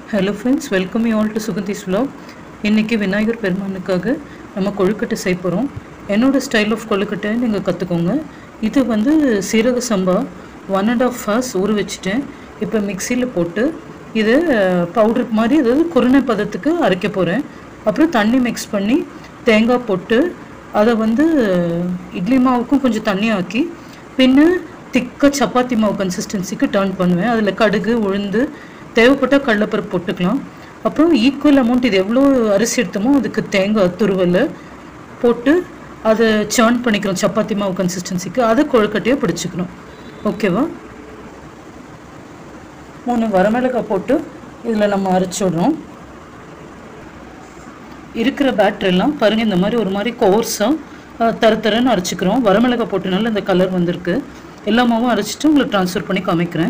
hello friends welcome you all to Suganthi's vlog இன்றைக்கி விநாயகர் பெருமானுக்காக நம்ம கொழுக்கட்டை செய்ய போகிறோம் என்னோட ஸ்டைல் ஆஃப் கொழுக்கட்டை நீங்கள் கற்றுக்கோங்க இது வந்து சீரக சம்பா ஒன் அண்ட் ஆஃப் ஹவர்ஸ் ஊற வச்சுட்டேன் இப்போ மிக்சியில் போட்டு இது பவுடர் மாதிரி அதாவது குருணை பதத்துக்கு அரைக்க போகிறேன் அப்புறம் தண்ணி மிக்ஸ் பண்ணி தேங்காய் போட்டு அதை வந்து இட்லி மாவுக்கும் கொஞ்சம் தண்ணி ஆக்கி பின்ன திக்காக சப்பாத்தி மாவு கன்சிஸ்டன்சிக்கு டர்ன் பண்ணுவேன் அதில் கடுகு உளுந்து தேவைப்பட்டால் கடலைப்பருப்பு போட்டுக்கலாம் அப்புறம் ஈக்குவல் அமௌண்ட் இது எவ்வளோ அரிசி எடுத்தோமோ அதுக்கு தேங்காய் துருவல் போட்டு அதை சேர்ன் பண்ணிக்கிறோம் சப்பாத்தி மாவு கன்சிஸ்டன்சிக்கு அதை கொழுக்கட்டையாக பிடிச்சிக்கணும் ஓகேவா மூணு வரமிளகாய் போட்டு இதில் நம்ம அரைச்சி விடுறோம் இருக்கிற பேட்டர் எல்லாம் பாருங்க இந்த மாதிரி ஒரு மாதிரி கோர்ஸாக தர தரன்னு அரைச்சிக்கிறோம் வரமிளகாய் போட்டனால இந்த கலர் வந்திருக்கு எல்லா மாவும் அரைச்சிட்டு உங்களுக்கு ட்ரான்ஸ்ஃபர் பண்ணி காமிக்கிறேன்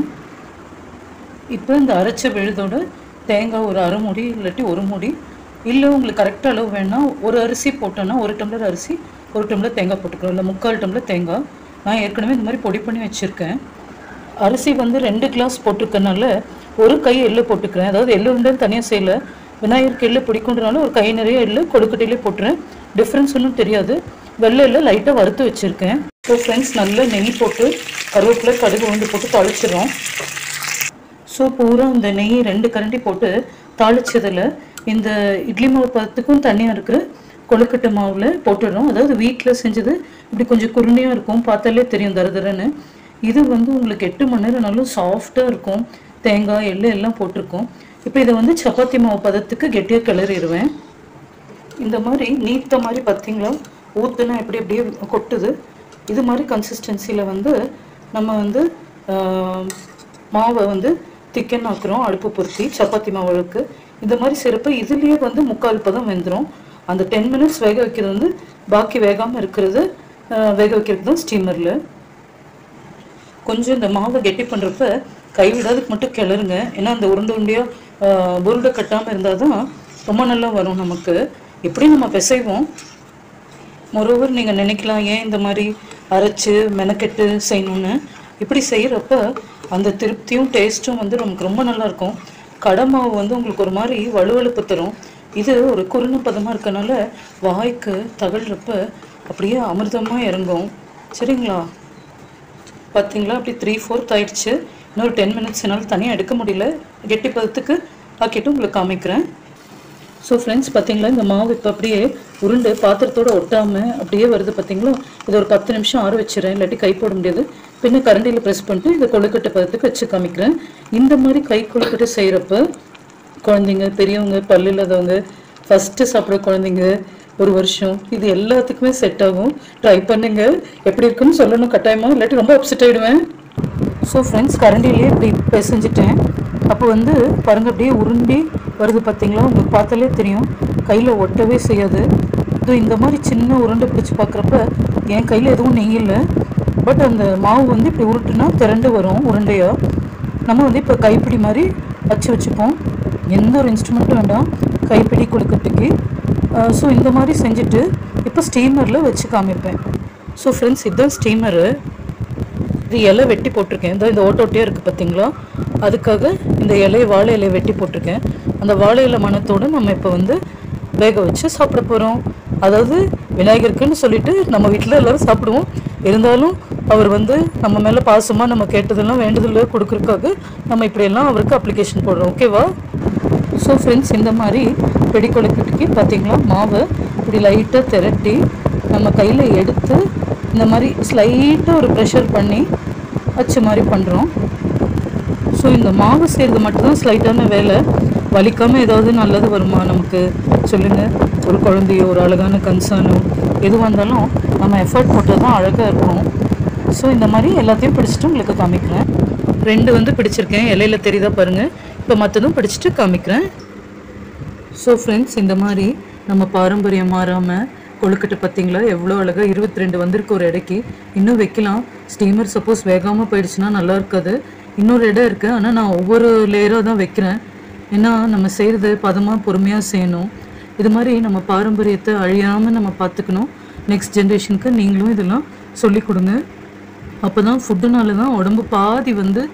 இப்போ இந்த அரைச்ச விழுதோட தேங்காய் ஒரு அரை மூடி இல்லாட்டி ஒரு மூடி இல்லை உங்களுக்கு கரெக்டாக அளவு வேணால் ஒரு அரிசி போட்டோன்னா ஒரு டம்ளர் அரிசி ஒரு டம்ளர் தேங்காய் போட்டுக்கிறோம் இல்லை முக்கால் டம்ளர் தேங்காய் நான் ஏற்கனவே இந்த மாதிரி பொடி பண்ணி வச்சுருக்கேன் அரிசி வந்து ரெண்டு கிளாஸ் போட்டிருக்கனால ஒரு கை எள்ளு போட்டுக்கிறேன் அதாவது எள்ளு உண்டுன்னு தனியாக செய்யல விநாயகருக்கு எள்ளு பிடிக்குன்றனால ஒரு கை நிறைய எள்ளு கொழுக்கட்டையிலே போட்டுறேன் டிஃப்ரென்ஸ் ஒன்றும் தெரியாது வெள்ளை எள்ளு லைட்டாக வறுத்து வச்சுருக்கேன் ஸோ ஃப்ரெண்ட்ஸ் நல்ல நெய் போட்டு கருவேப்பிலை கடுகு உளுந்து போட்டு தாளிச்சிடும் ஸோ பூரா இந்த நெய் ரெண்டு கரண்டி போட்டு தாளிச்சதில் இந்த இட்லி மாவு பதத்துக்கும் தனியாக இருக்கிற கொழுக்கட்டை மாவில் போட்டுடுறோம் அதாவது வீட்டில் செஞ்சது இப்படி கொஞ்சம் குருணையாக இருக்கும் பார்த்தாலே தெரியும் தரதரன்னு இது வந்து உங்களுக்கு எட்டு மணி நேரம் நல்லா சாஃப்டாக இருக்கும் தேங்காய் எள்ளு எல்லாம் போட்டிருக்கோம் இப்போ இதை வந்து சப்பாத்தி மாவு பதத்துக்கு கெட்டியாக கிளறிடுவேன் இந்த மாதிரி நீத்த மாதிரி பார்த்தீங்களா ஊற்றுனா எப்படி அப்படியே கொட்டுது இது மாதிரி கன்சிஸ்டன்சியில் வந்து நம்ம வந்து ஆஹ், மாவை வந்து திக்கன் ஆக்குறோம் அடுப்பு பொருத்தி சப்பாத்தி மாவுக்கு இந்த மாதிரி சிறப்பு இதுலேயே வந்து முக்கால் பதம் வெந்துடும் அந்த டென் மினிட்ஸ் வேக வைக்கிறது வந்து பாக்கி வேகாமல் இருக்கிறது ஆஹ், வேக வைக்கிறது தான் ஸ்டீமரில் கொஞ்சம் இந்த மாவை கெட்டி பண்ணுறப்ப கை விடாதுக்கு மட்டும் கிளறுங்க ஏன்னா அந்த உருண்டை உருண்டையாக உருண்டை கட்டாமல் இருந்தால் தான் ரொம்ப நல்லா வரும் நமக்கு எப்படி நம்ம பிசைவோம் மொரோவர் நீங்கள் நினைக்கலாம் ஏன் இந்த மாதிரி அரைச்சு மெனக்கெட்டு செய்யணும்னு இப்படி செய்கிறப்ப அந்த திருப்தியும் டேஸ்ட்டும் வந்து நமக்கு ரொம்ப நல்லா இருக்கும் கடை மாவு வந்து உங்களுக்கு ஒரு மாதிரி வலுவழுப்பு தரும் இது ஒரு குறுன பதமாக இருக்கனால வாய்க்கு தகழ்றப்ப அப்படியே அமிர்தமாக இறங்கும் சரிங்களா பார்த்தீங்களா அப்படி த்ரீ ஃபோர்த் ஆயிடுச்சு இன்னொரு டென் மினிட்ஸ் என்னால் தனியாக எடுக்க முடியல கெட்டி பதத்துக்கு ஆக்கிட்டு உங்களுக்கு காமிக்கிறேன் ஸோ ஃப்ரெண்ட்ஸ் பார்த்தீங்களா இந்த மாவு இப்போ அப்படியே உருண்டு பாத்திரத்தோட ஒட்டாமல் அப்படியே வருது பார்த்தீங்களா இது ஒரு பத்து நிமிஷம் ஆற வச்சிடறேன் இல்லாட்டி கை போட முடியாது பின்ன கரண்டியில் ப்ரெஸ் பண்ணிட்டு இதை கொழுக்கட்டை பதத்துக்கு வச்சு காமிக்கிறேன் இந்த மாதிரி கை கொழுக்கட்டை செய்கிறப்ப குழந்தைங்க பெரியவங்க பல்லு இல்லாதவங்க ஃபஸ்ட்டு சாப்பிட்ற குழந்தைங்க ஒரு வருஷம் இது எல்லாத்துக்குமே செட் ஆகும் ட்ரை பண்ணுங்க எப்படி இருக்குன்னு சொல்லணும் கட்டாயமா இல்லாட்டி ரொம்ப அப்செட் ஆகிடுவேன் ஸோ ஃப்ரெண்ட்ஸ் கரண்டிலேயே இப்படி பிசைஞ்சிட்டேன் அப்போ வந்து பாருங்க அப்படியே உருண்டி வருது பார்த்தீங்களா உங்களுக்கு பார்த்தாலே தெரியும் கையில் ஒட்டவே செய்யாது இது இந்த மாதிரி சின்ன உருண்டை பிடிச்சி பார்க்குறப்ப என் கையில் எதுவும் நெய் இல்லை பட் அந்த மாவு வந்து இப்படி உருட்டுனா திரண்டு வரும் உருண்டையாக நம்ம வந்து இப்போ கைப்பிடி மாதிரி வச்சு வச்சுப்போம் எந்த ஒரு இன்ஸ்ட்ருமெண்ட்டும் வேண்டாம் கைப்பிடி கொழுக்கட்டைக்கு ஸோ இந்த மாதிரி செஞ்சுட்டு இப்போ ஸ்டீமரில் வச்சு காமிப்பேன் ஸோ ஃப்ரெண்ட்ஸ் இதுதான் ஸ்டீமரு இது இலை வெட்டி போட்டிருக்கேன் இந்த இந்த ஓட்ட ஓட்டையாக இருக்குது பார்த்தீங்களா அதுக்காக இந்த இலையை வாழை இலையை வெட்டி போட்டிருக்கேன் அந்த வாழை இலை மணத்தோடு நம்ம இப்போ வந்து வேக வச்சு சாப்பிட போகிறோம் அதாவது விநாயகருக்குன்னு சொல்லிட்டு நம்ம வீட்டில் எல்லோரும் சாப்பிடுவோம் இருந்தாலும் அவர் வந்து நம்ம மேலே பாசமாக நம்ம கேட்டதெல்லாம் வேண்டுதல கொடுக்குறதுக்காக நம்ம இப்படியெல்லாம் அவருக்கு அப்ளிகேஷன் போடுறோம் ஓகேவா ஸோ ஃப்ரெண்ட்ஸ் இந்த மாதிரி பிடி கொழுக்கட்டைக்கு பார்த்தீங்களா மாவை இப்படி லைட்டாக திரட்டி நம்ம கையில் எடுத்து இந்த மாதிரி ஸ்லைட்டாக ஒரு ப்ரெஷர் பண்ணி வச்ச மாதிரி பண்ணுறோம் ஸோ இந்த மாவு செய்கிறது மட்டும்தான் ஸ்லைட்டான வேலை வலிக்காமல் ஏதாவது நல்லது வருமா நமக்கு சொல்லுங்கள் ஒரு குழந்தையோ ஒரு அழகான கன்சர்னோ எதுவாக இருந்தாலும் நம்ம எஃபர்ட் போட்டால் தான் அழகாக இருக்கும் ஸோ இந்த மாதிரி எல்லாத்தையும் பிடிச்சிட்டு உங்களுக்கு காமிக்கிறேன் ரெண்டு வந்து பிடிச்சிருக்கேன் இலையில தெரியுதா பாருங்கள் இப்போ மற்றதும் பிடிச்சிட்டு காமிக்கிறேன் ஸோ ஃப்ரெண்ட்ஸ் இந்த மாதிரி நம்ம பாரம்பரியம் மாறாமல் கொழுக்கட்டை பார்த்தீங்களா எவ்வளோ அழகாக இருபத்தி ரெண்டு வந்திருக்கு ஒரு இடைக்கு இன்னும் வைக்கலாம் ஸ்டீமர் சப்போஸ் வேகாமல் போயிடுச்சுன்னா நல்லா இருக்காது இன்னொரு இடம் இருக்குது ஆனால் நான் ஒவ்வொரு லேயராக தான் வைக்கிறேன் ஏன்னா நம்ம செய்கிறது பதமாக பொறுமையாக செய்யணும் இது மாதிரி நம்ம பாரம்பரியத்தை அழியாமல் நம்ம பார்த்துக்கணும் நெக்ஸ்ட் ஜென்ரேஷனுக்கு நீங்களும் இதெல்லாம் சொல்லிக் கொடுங்க அப்போ தான் ஃபுட்டுனால தான் உடம்பு பாதி வந்து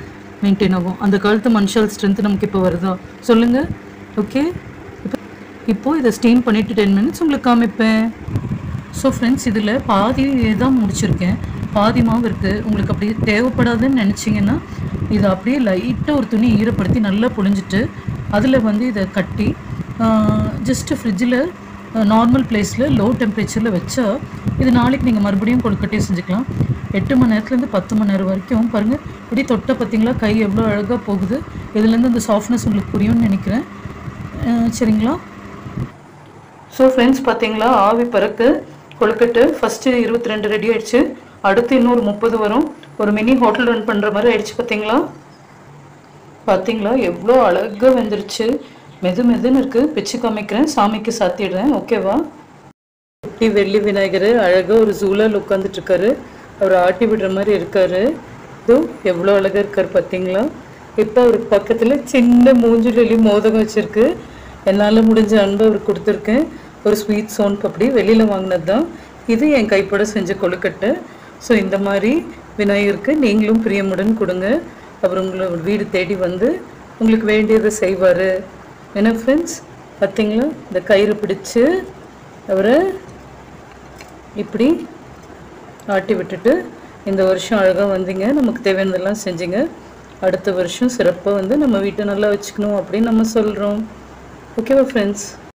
மெயின்டைன் ஆகும் அந்த காலத்து மனுஷால் ஸ்ட்ரென்த் நமக்கு இப்போ வருதா சொல்லுங்கள் ஓகே இப்போ இப்போது இதை ஸ்டீம் பண்ணிவிட்டு டென் மினிட்ஸ் உங்களுக்கு காமிப்பேன் ஸோ ஃப்ரெண்ட்ஸ் இதில் பாதி தான் முடிச்சிருக்கேன் பாதி மாவு இருக்குது உங்களுக்கு அப்படி தேவைப்படாதுன்னு நினச்சிங்கன்னா இதை அப்படியே லைட்டாக ஒரு துணி ஈரப்படுத்தி நல்லா புழிஞ்சிட்டு அதில் வந்து இதை கட்டி ஜஸ்ட்டு ஃப்ரிட்ஜில் நார்மல் பிளேஸில் லோ டெம்பரேச்சரில் வச்சா இது நாளைக்கு நீங்கள் மறுபடியும் கொழுக்கட்டையை செஞ்சுக்கலாம் எட்டு மணி நேரத்துலேருந்து பத்து மணி நேரம் வரைக்கும் பாருங்கள் இப்படி தொட்ட பார்த்தீங்களா கை எவ்வளோ அழகாக போகுது இதுலேருந்து அந்த சாஃப்ட்னஸ் உங்களுக்கு புரியும்னு நினைக்கிறேன் அஹ் சரிங்களா ஸோ ஃப்ரெண்ட்ஸ் பார்த்தீங்களா ஆவி பறக்கு கொழுக்கட்டு ஃபஸ்ட்டு இருபத்தி ரெண்டு ரெடி ஆயிடுச்சு அடுத்து இன்னொரு முப்பது வரும் ஒரு மினி ஹோட்டல் ரன் பண்ணுற மாதிரி ஆயிடுச்சு பார்த்தீங்களா பார்த்தீங்களா எவ்வளோ அழகாக வெந்துருச்சு மெது மெதுன்னு இருக்குது பிச்சு காமிக்கிறேன் சாமிக்கு சாத்திடுறேன் ஓகேவா குட்டி வெள்ளி விநாயகர் அழகாக ஒரு ஜூலால் உட்காந்துட்டு இருக்காரு அவர் ஆட்டி விடுற மாதிரி இருக்காரு இதோ எவ்வளோ அழகாக இருக்கார் பார்த்தீங்களா இப்போ அவருக்கு பக்கத்தில் சின்ன மூஞ்சிலி மோதகம் வச்சுருக்கு என்னால் முடிஞ்ச அன்பை அவருக்கு கொடுத்துருக்கேன் ஒரு ஸ்வீட் சோன் பப்படி வெளியில் வாங்கினது தான் இது என் கைப்பட செஞ்ச கொழுக்கட்டை ஸோ இந்த மாதிரி விநாயகருக்கு நீங்களும் பிரியமுடன் கொடுங்க அவர் உங்களோட வீடு தேடி வந்து உங்களுக்கு வேண்டியதை செய்வார் என்ன ஃப்ரெண்ட்ஸ் பார்த்தீங்களா இந்த கயிறு பிடிச்சு அவரை இப்படி ஆட்டி விட்டுட்டு இந்த வருஷம் அழகாக வந்தீங்க நமக்கு தேவையானதெல்லாம் செஞ்சீங்க அடுத்த வருஷம் சிறப்பாக வந்து நம்ம வீட்டை நல்லா வச்சுக்கணும் அப்படின்னு நம்ம சொல்கிறோம் ஓகேவா ஃப்ரெண்ட்ஸ்